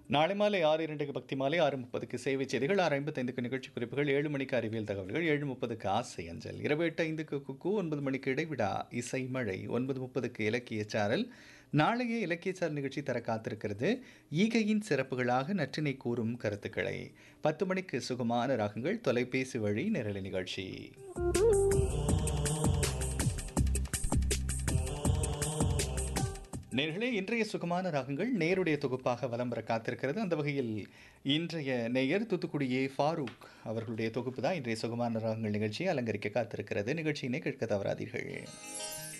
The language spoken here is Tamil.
நாளை மாலை ஆறு இரண்டுக்கு பக்தி மாலை ஆறு முப்பதுக்கு சேவை செய்திகள் ஆறு ஐம்பத்தைந்துக்கு நிகழ்ச்சி குறிப்புகள் ஏழு மணிக்கு அறிவியல் தகவல்கள் ஏழு முப்பதுக்கு ஆசை அஞ்சல் இரவு எட்டு ஐந்துக்கு குக்கு ஒன்பது மணிக்கு இடைவிடா இசை மழை ஒன்பது முப்பதுக்கு இலக்கிய சாரல் நாளைய இலக்கியச்சார் நிகழ்ச்சி தர காத்திருக்கிறது ஈகையின் சிறப்புகளாக நற்றினை கூறும் கருத்துக்களை பத்து மணிக்கு சுகமான ராகங்கள் தொலைபேசி வழி நிரலை நிகழ்ச்சி நேர்களே இன்றைய சுகமான ராகங்கள் நேருடைய தொகுப்பாக வலம் வர காத்திருக்கிறது அந்த வகையில் இன்றைய நேயர் தூத்துக்குடியே ஃபாரூக் அவர்களுடைய தொகுப்பு தான் இன்றைய சுகமான ராகங்கள் நிகழ்ச்சியை அலங்கரிக்க காத்திருக்கிறது நிகழ்ச்சியினை கேட்க தவறாதீர்கள்